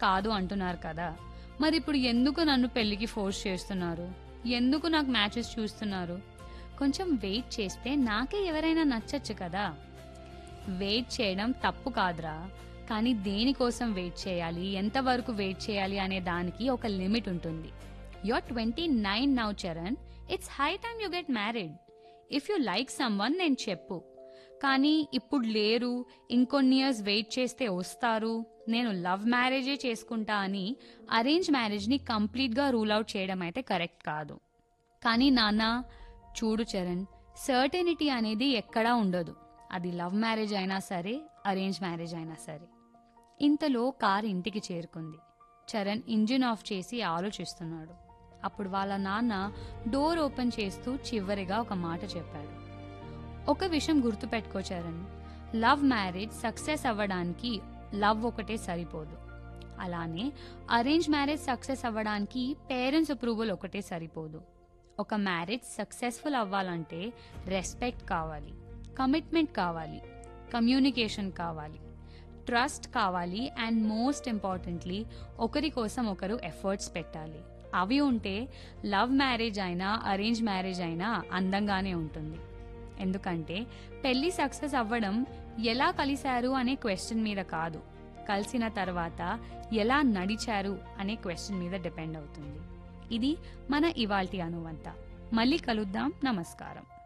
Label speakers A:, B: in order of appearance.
A: కాదు అంటున్నారు కదా మరి ఇప్పుడు ఎందుకు నన్ను పెళ్లికి ఫోర్స్ చేస్తున్నారు ఎందుకు నాకు మ్యాచెస్ చూస్తున్నారు కొంచెం వెయిట్ చేస్తే నాకే ఎవరైనా నచ్చచ్చు కదా వెయిట్ చేయడం తప్పు కాదురా కానీ దేనికోసం వెయిట్ చేయాలి ఎంతవరకు వెయిట్ చేయాలి అనే దానికి ఒక లిమిట్ ఉంటుంది your twenty nine now Charan it's high time you get married if you like someone నేను చెప్పు కానీ ఇప్పుడు లేరు ఇంకొన్ని ఇయర్స్ వెయిట్ చేస్తే వస్తారు నేను లవ్ మ్యారేజే చేసుకుంటా అని అరేంజ్ మ్యారేజ్ని కంప్లీట్గా రూల్ అవుట్ చేయడం అయితే కరెక్ట్ కాదు కానీ నాన్న చూడు చరణ్ సర్టెనిటీ అనేది ఎక్కడా ఉండదు అది లవ్ మ్యారేజ్ అయినా సరే అరేంజ్ మ్యారేజ్ అయినా సరే ఇంతలో కార్ ఇంటికి చేరుకుంది చరణ్ ఇంజిన్ ఆఫ్ చేసి ఆలోచిస్తున్నాడు అప్పుడు వాళ్ళ నాన్న డోర్ ఓపెన్ చేస్తూ చివరిగా ఒక మాట చెప్పాడు ఒక విషయం గుర్తుపెట్టుకో చరణ్ లవ్ మ్యారేజ్ సక్సెస్ అవ్వడానికి లవ్ ఒకటే సరిపోదు అలానే అరేంజ్ మ్యారేజ్ సక్సెస్ అవ్వడానికి పేరెంట్స్ అప్రూవల్ ఒకటే సరిపోదు ఒక మ్యారేజ్ సక్సెస్ఫుల్ అవ్వాలంటే రెస్పెక్ట్ కావాలి కమిట్మెంట్ కావాలి కమ్యూనికేషన్ కావాలి ట్రస్ట్ కావాలి అండ్ మోస్ట్ ఇంపార్టెంట్లీ ఒకరి కోసం ఒకరు ఎఫర్ట్స్ పెట్టాలి అవి ఉంటే లవ్ మ్యారేజ్ అయినా అరేంజ్ మ్యారేజ్ అయినా అందంగానే ఉంటుంది ఎందుకంటే పెళ్లి సక్సెస్ అవ్వడం ఎలా కలిశారు అనే క్వశ్చన్ మీద కాదు కలిసిన తర్వాత ఎలా నడిచారు అనే క్వశ్చన్ మీద డిపెండ్ అవుతుంది ఇది మన ఇవాల్టి అనువంత మళ్ళీ కలుద్దాం నమస్కారం